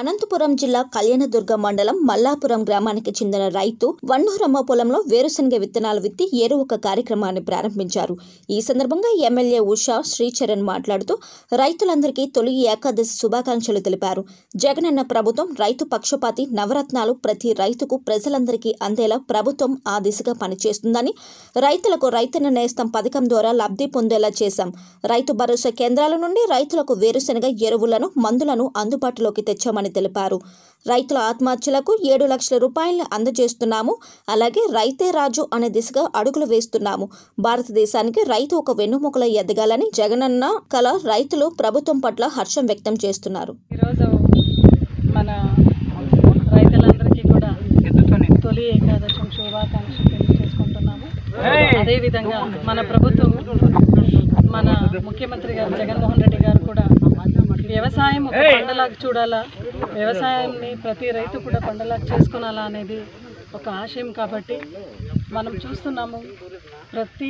అనంతపురం జిల్లా కళ్యాణదుర్గ మండలం మల్లాపురం గ్రామానికి చెందిన రైతు వన్నూరమ్మ పొలంలో వేరుశనగ విత్తనాలు విత్తి ఏరో ఒక కార్యక్రమాన్ని ప్రారంభించారు ఈ సందర్భంగా ఎమ్మెల్యే ఉషా శ్రీచరణ్ మాట్లాడుతూ రైతులందరికీ తొలి ఏకాదశి శుభాకాంక్షలు తెలిపారు జగనన్న ప్రభుత్వం రైతు పక్షపాతి నవరత్నాలు ప్రతి రైతుకు ప్రజలందరికీ అందేలా ప్రభుత్వం ఆ దిశగా పనిచేస్తుందని రైతులకు రైతన్న నేస్తం పథకం ద్వారా లబ్ధి పొందేలా చేశాం రైతు భరోసా కేంద్రాల నుండి రైతులకు వేరుశనగ ఎరువులను మందులను అందుబాటులోకి తెచ్చామని తెలిపారు రైతుల ఆత్మహత్యలకు ఏడు లక్షల రూపాయలను అందజేస్తున్నాము అలాగే రైతే రాజు అనే దిశగా అడుగులు వేస్తున్నాము భారతదేశానికి రైతు ఒక వెన్నుముకల ఎదగాలని జగనన్న కల రైతులు ప్రభుత్వం పట్ల హర్షం వ్యక్తం చేస్తున్నారు ఈరోజు మన రైతులందరికీ కూడా తొలి ఏకాదశం శుభాకాంక్షలు తెలియజేసుకుంటున్నాము అదేవిధంగా మన ప్రభుత్వం మన ముఖ్యమంత్రి గారు జగన్మోహన్ రెడ్డి గారు కూడా వ్యవసాయం ఒక పండలాగా చూడాలా వ్యవసాయాన్ని ప్రతి రైతు కూడా పండలాగా చేసుకునాలా అనేది ఒక ఆశయం కాబట్టి మనం చూస్తున్నాము ప్రతి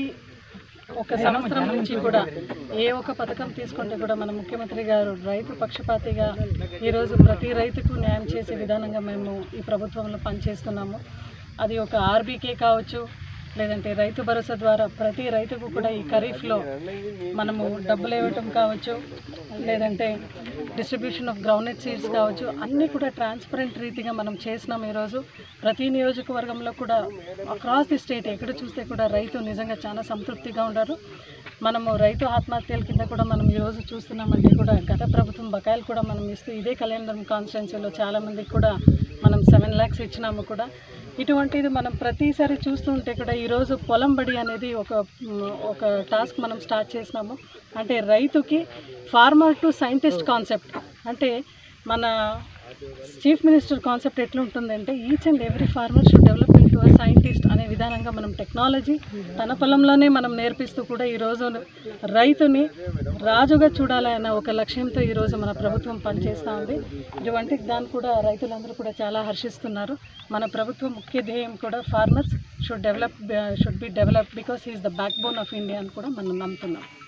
ఒక సంవత్సరం నుంచి కూడా ఏ ఒక్క పథకం తీసుకుంటే కూడా మన ముఖ్యమంత్రి గారు రైతు పక్షపాతిగా ఈరోజు ప్రతి రైతుకు న్యాయం చేసే విధానంగా మేము ఈ ప్రభుత్వంలో పనిచేస్తున్నాము అది ఒక ఆర్బీకే కావచ్చు లేదంటే రైతు భరోసా ద్వారా ప్రతి రైతుకు కూడా ఈ ఖరీఫ్లో మనము డబ్బులు ఇవ్వటం కావచ్చు లేదంటే డిస్ట్రిబ్యూషన్ ఆఫ్ గ్రౌండ్నట్ సీడ్స్ కావచ్చు అన్నీ కూడా ట్రాన్స్పరెంట్ రీతిగా మనం చేసినాం ఈరోజు ప్రతి నియోజకవర్గంలో కూడా అక్రాస్ ది స్టేట్ ఎక్కడ చూస్తే కూడా రైతు నిజంగా చాలా సంతృప్తిగా ఉన్నారు మనము రైతు ఆత్మహత్యల కింద కూడా మనం ఈరోజు చూస్తున్నామంటే కూడా గత ప్రభుత్వం బకాయిలు కూడా మనం ఇస్తూ ఇదే కళ్యాణం కాన్స్టిట్యున్సీలో చాలామందికి కూడా మనం సెవెన్ ల్యాక్స్ ఇచ్చినాము కూడా ఇటువంటిది మనం ప్రతిసారి చూస్తూ ఉంటే కూడా ఈరోజు పొలం బడి అనేది ఒక మ్, ఒక టాస్క్ మనం స్టార్ట్ చేసినాము అంటే రైతుకి ఫార్మర్ టు సైంటిస్ట్ కాన్సెప్ట్ అంటే మన చీఫ్ మినిస్టర్ కాన్సెప్ట్ ఎట్లుంటుందంటే each and every farmer should develop into a scientist అనే విధానంగా మనం టెక్నాలజీ తన పొలంలోనే మనం నేర్పిస్తూ కూడా ఈరోజు రైతుని రాజుగా చూడాలన్న ఒక లక్ష్యంతో ఈరోజు మన ప్రభుత్వం పనిచేస్తూ ఉంది ఇటువంటి దాన్ని కూడా రైతులందరూ కూడా చాలా హర్షిస్తున్నారు మన ప్రభుత్వం ముఖ్య ధ్యేయం కూడా farmers should develop should be develop because is the backbone of India అని కూడా మనం నమ్ముతున్నాం